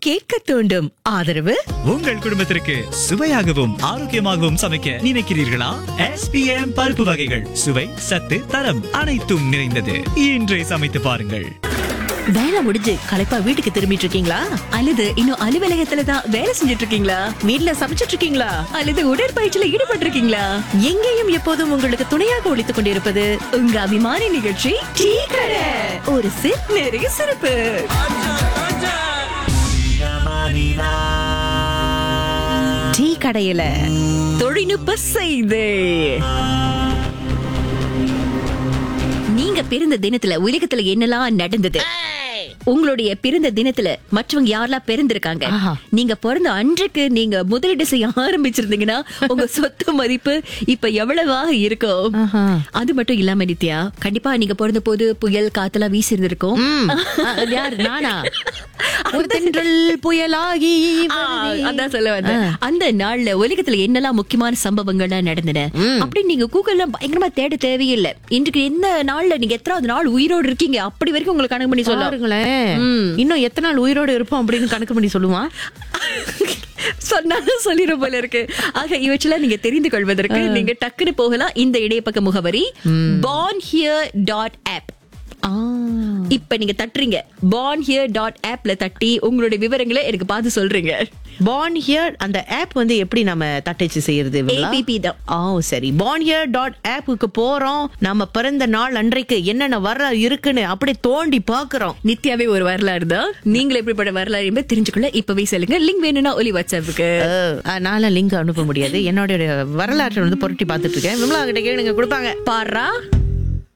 கேட்க தூண்டும் ஆதரவு உங்கள் குடும்பத்திற்கு சுவையாகவும் ஆரோக்கியமாகவும் சமைக்க நினைக்கிறீர்களா எஸ்பிஎம் பருப்பு வகைகள் சுவை சத்து தரம் அனைத்தும் நிறைந்தது இன்றே சமைத்து பாருங்கள் வேலை முடிஞ்சு களைப்பா வீட்டுக்கு திரும்பிட்டு இருக்கீங்களா அல்லது இன்னும் அலுவலகத்துல தான் வேலை செஞ்சுட்டு இருக்கீங்களா வீட்ல சமைச்சிட்டு இருக்கீங்களா அல்லது உடற்பயிற்சியில ஈடுபட்டு இருக்கீங்களா எங்கேயும் எப்போதும் உங்களுக்கு துணையாக ஒழித்துக் கொண்டிருப்பது உங்க அபிமான நிகழ்ச்சி டீ கடை ஒரு சிப் நிறைய சிறப்பு டீ கடையில தொழில்நுட்ப செய்து நீங்க பிறந்த தினத்துல உலகத்துல என்னெல்லாம் நடந்தது உங்களுடைய பிறந்த தினத்துல மற்றவங்க யாரெல்லாம் பிறந்திருக்காங்க நீங்க பிறந்த அன்றைக்கு நீங்க முதலீடு செய்ய ஆரம்பிச்சிருந்தீங்கன்னா உங்க சொத்து மதிப்பு இப்ப எவ்வளவாக இருக்கும் அது மட்டும் இல்லாம நித்யா கண்டிப்பா நீங்க பிறந்த போது புயல் காத்தெல்லாம் வீசி இருந்திருக்கும் யார் நானா ஒரு தென்றல் புயலாகி ஆ, அதான் சொல்ல வந்தேன் அந்த நாள்ல உலகத்துல என்னெல்லாம் முக்கியமான சம்பவங்கள்லாம் நடந்தன அப்படி நீங்க கூகுள்ல பயங்கரமா தேட தேவையில்லை இன்றைக்கு எந்த நாள்ல நீங்க எத்தனாவது நாள் உயிரோடு இருக்கீங்க அப்படி வரைக்கும் உங்களுக்கு கணக்கு பண்ணி சொல்லலாம் பாருங்களேன் இன்னும் எத்தனை நாள் உயிரோட இருப்போம் அப்படின்னு கணக்கு பண்ணி சொல்லுவான் சொன்னாலும் சொல்லிட போல இருக்கு ஆக இவற்றெல்லாம் நீங்க தெரிந்து கொள்வதற்கு நீங்க டக்குனு போகலாம் இந்த இடைப்பக்க முகவரி born here டாட் ஆப் இப்ப நீங்க தட்டுறீங்க born here டாட் ஆப்ல தட்டி உங்களுடைய விவரங்களை எனக்கு பார்த்து சொல்றீங்க born here அந்த ஆப் வந்து எப்படி நம்ம தட்டச்சு செய்யறது இவங்களா? APP தான். ஓ சரி born here டாட் ஆப்புக்கு போறோம் நம்ம பிறந்த நாள் அன்றைக்கு என்னென்ன வர இருக்குன்னு அப்படியே தோண்டி பாக்குறோம் நித்யாவே ஒரு வரலாறு தான் நீங்களும் எப்படிப்பட்ட வரலாறு என்பதை தெரிஞ்சுக்கொள்ள இப்பவே சொல்லுங்க லிங்க் வேணும்னா ஒலி வாட்ஸ்அப்புக்கு நால லிங்க் அனுப்ப முடியாது என்னோட வரலாற்றை வந்து புரட்டி பார்த்துட்டு இருக்கேன் விமலா கிட்ட கேளுங்க கொடுப்பாங்க பாரா